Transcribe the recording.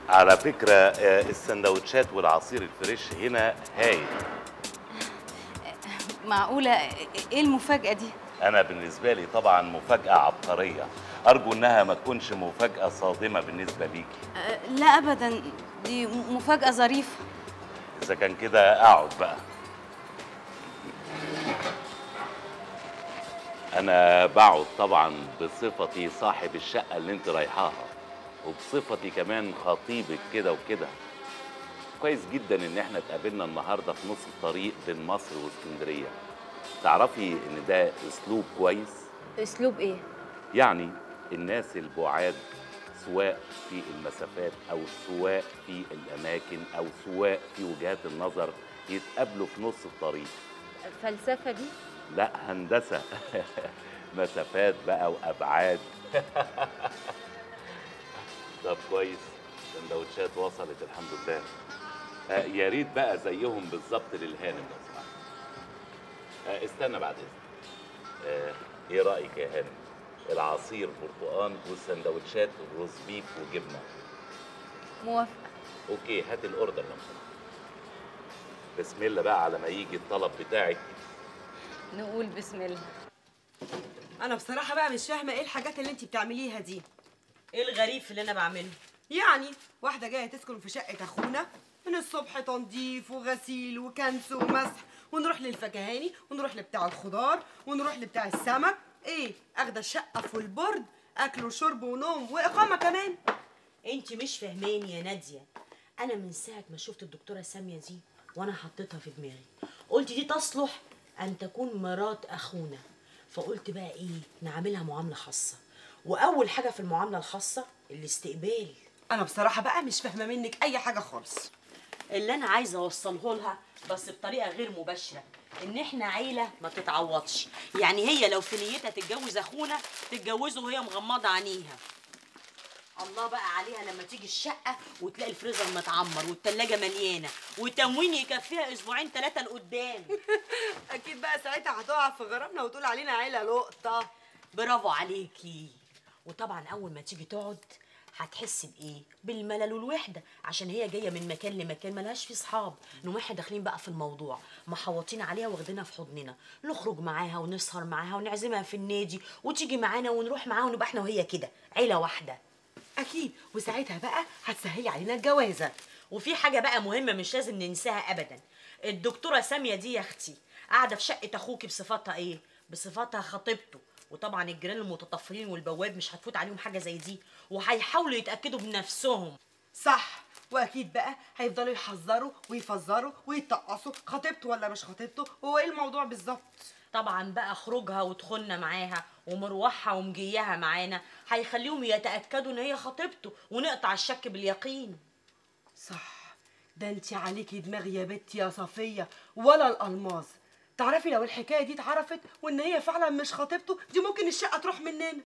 على فكرة آه، السندوتشات والعصير الفريش هنا هايل معقولة ايه المفاجأة دي؟ أنا بالنسبة لي طبعا مفاجأة عبقرية أرجو إنها ما تكونش مفاجأة صادمة بالنسبة ليكي أه، لا أبدا دي مفاجأة ظريفة إذا كان كده أقعد بقى أنا بقعد طبعا بصفتي صاحب الشقة اللي أنت رايحاها وبصفتي كمان خطيبك كده وكده كويس جدا إن إحنا اتقابلنا النهاردة في نص الطريق بين مصر واسكندرية تعرفي إن ده أسلوب كويس أسلوب ايه؟ يعني الناس البعاد سواء في المسافات او سواء في الاماكن او سواء في وجهات النظر يتقابلوا في نص الطريق الفلسفة دي؟ لا هندسه مسافات بقى وابعاد طب كويس سندوتشات وصلت الحمد لله آه يا ريت بقى زيهم بالظبط للهانم لو سمحت آه استنى بعد اذنك آه ايه رايك يا هانم العصير برتقان والسندوتشات روز بيف وجبنه موافقة اوكي هات الاوردر لو سمحت بسم الله بقى على ما يجي الطلب بتاعك نقول بسم الله انا بصراحه بقى مش فاهمه ايه الحاجات اللي انت بتعمليها دي ايه الغريب في اللي انا بعمله يعني واحده جايه تسكن في شقه اخونا من الصبح تنظيف وغسيل وكنس ومسح ونروح للفكهاني ونروح لبتاع الخضار ونروح لبتاع السمك ايه اخده الشقه فول بورد اكل وشرب ونوم واقامه كمان انت مش فاهماني يا ناديه انا من ساعه ما شفت الدكتوره ساميه دي وانا حطيتها في دماغي قلت دي تصلح ان تكون مرات اخونا فقلت بقى ايه نعملها معامله خاصه واول حاجه في المعامله الخاصه الاستقبال انا بصراحه بقى مش فاهمه منك اي حاجه خالص اللي انا عايزه اوصله لها بس بطريقه غير مباشره ان احنا عيله ما تتعوضش يعني هي لو في نيتها تتجوز اخونا تتجوزه وهي مغمضه عينيها الله بقى عليها لما تيجي الشقه وتلاقي الفريزر متعمر والتلاجة مليانه وتموين يكفيها اسبوعين ثلاثه لقدام اكيد بقى ساعتها هتقع في غرامنا وتقول علينا عيله لقطه برافو عليكي وطبعا اول ما تيجي تقعد هتحس بايه بالملل والوحده عشان هي جايه من مكان لمكان ملهاش فيه صحاب نقوم احنا داخلين بقى في الموضوع محوطين عليها واخدينها في حضننا نخرج معاها ونسهر معاها ونعزمها في النادي وتيجي معانا ونروح معاها ونبقى احنا وهي كده عيله واحده اكيد وساعتها بقى هتسهلي علينا الجوازه وفي حاجه بقى مهمه مش لازم ننساها ابدا الدكتوره ساميه دي يا اختي قاعده في شقه اخوكي بصفتها ايه بصفتها خطيبته وطبعا الجيران المتطفلين والبواب مش هتفوت عليهم حاجه زي دي وهيحاولوا يتاكدوا بنفسهم صح واكيد بقى هيفضلوا يحذروا ويفزروا ويتقصوا خطيبته ولا مش خطيبته هو ايه الموضوع بالظبط طبعا بقى خروجها ودخولنا معاها ومروحها ومجيها معانا هيخليهم يتاكدوا ان هي خطيبته ونقطع الشك باليقين صح ده انت عليكي دماغ يا بنتي يا صفيه ولا الالماظ تعرفي لو الحكايه دي اتعرفت وان هي فعلا مش خطيبته دي ممكن الشقه تروح مننا